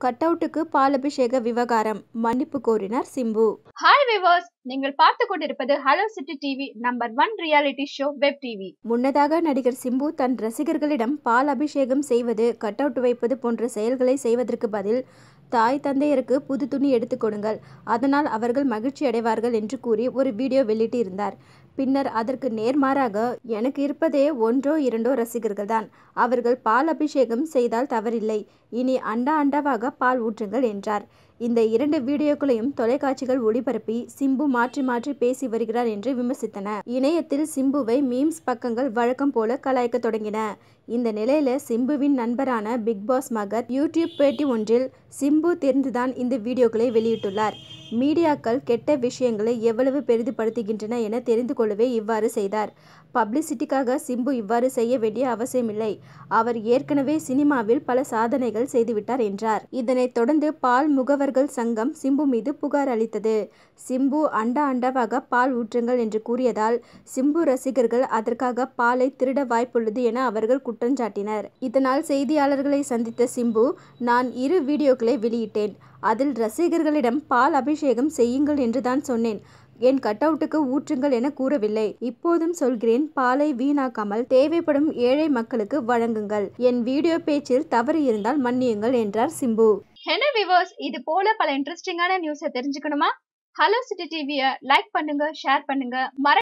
cut அவுட்டுக்கு பால் அபிஷேக விவகாரம் மன்னிப்பு கோரினார் சிம்பு ஹாய் விவர்ஸ் நீங்கள் பார்த்து கொண்டிருப்பது hello city TV number one reality show web TV முன்னதாக நடிகர் சிம்பு தன் ரசிகர்களிடம் பால் அபிஷேகம் செய்வது கட் அவுட் வைப்பது போன்ற செயல்களை செய்வதற்கு பதில் தாய் தந்தையருக்கு புது துணி எடுத்துக் கொடுங்கள் அதனால் அவர்கள் மகிழ்ச்சி அடைவார்கள் என்று கூறி ஒரு வீடியோ வெளியிட்டிருந்தார் பின்னர் அதற்கு நேர்மாறாக எனக்கு இருப்பதே ஒன்றோ இரண்டோ ரசிகர்கள் தான் அவர்கள் பால் அபிஷேகம் செய்தால் தவறில்லை இனி அண்டா அண்டாவாக பால் ஊற்றுங்கள் என்றார் இந்த இரண்டு வீடியோக்களையும் தொலைக்காட்சிகள் ஒளிபரப்பி சிம்பு மாற்றி மாற்றி பேசி வருகிறார் என்று விமர்சித்தன இணையத்தில் சிம்புவை மீம்ஸ் பக்கங்கள் வழக்கம் போல கலாய்க்க தொடங்கின இந்த நிலையில சிம்புவின் நண்பரான பிக் பாஸ் மகத் யூடியூப் பேட்டி ஒன்றில் சிம்பு தெரிந்துதான் இந்த வீடியோக்களை வெளியிட்டுள்ளார் மீடியாக்கள் கெட்ட விஷயங்களை எவ்வளவு பெரிதுபடுத்துகின்றன என தெரிந்து கொள்ளவே இவ்வாறு செய்தார் பப்ளிசிட்டிக்காக சிம்பு இவ்வாறு செய்ய வேண்டிய அவசியமில்லை அவர் ஏற்கனவே சினிமாவில் பல சாதனைகள் செய்துவிட்டார் என்றார் இதனைத் தொடர்ந்து பால் முகவர்கள் சங்கம் சிம்பு மீது புகார் அளித்தது சிம்பு அண்டா அண்டாவாக பால் ஊற்றுங்கள் என்று கூறியதால் சிம்பு ரசிகர்கள் அதற்காக பாலை திருட வாய்ப்புள்ளது என அவர்கள் குற்றஞ்சாட்டினர் இதனால் செய்தியாளர்களை சந்தித்த சிம்பு நான் இரு வீடியோக்களை வெளியிட்டேன் அதில் ரசிகர்களிடம் பால் அபிஷேகம் செய்யுங்கள் என்று தான் சொன்னேன் என் கட் அவுட்டுக்கு ஊற்றுங்கள் என கூறவில்லை இப்போதும் சொல்கிறேன் பாலை வீணாக்காமல் தேவைப்படும் ஏழை மக்களுக்கு வழங்குங்கள் என் வீடியோ பேச்சில் தவறு இருந்தால் மன்னியுங்கள் என்றார் சிம்பு என்ன விவர்ஸ் இது போல பல இன்ட்ரெஸ்டிங்கான நியூஸை தெரிஞ்சுக்கணுமா ஹலோ சிட்டி டிவியை லைக் பண்ணுங்க ஷேர் பண்ணுங்க மற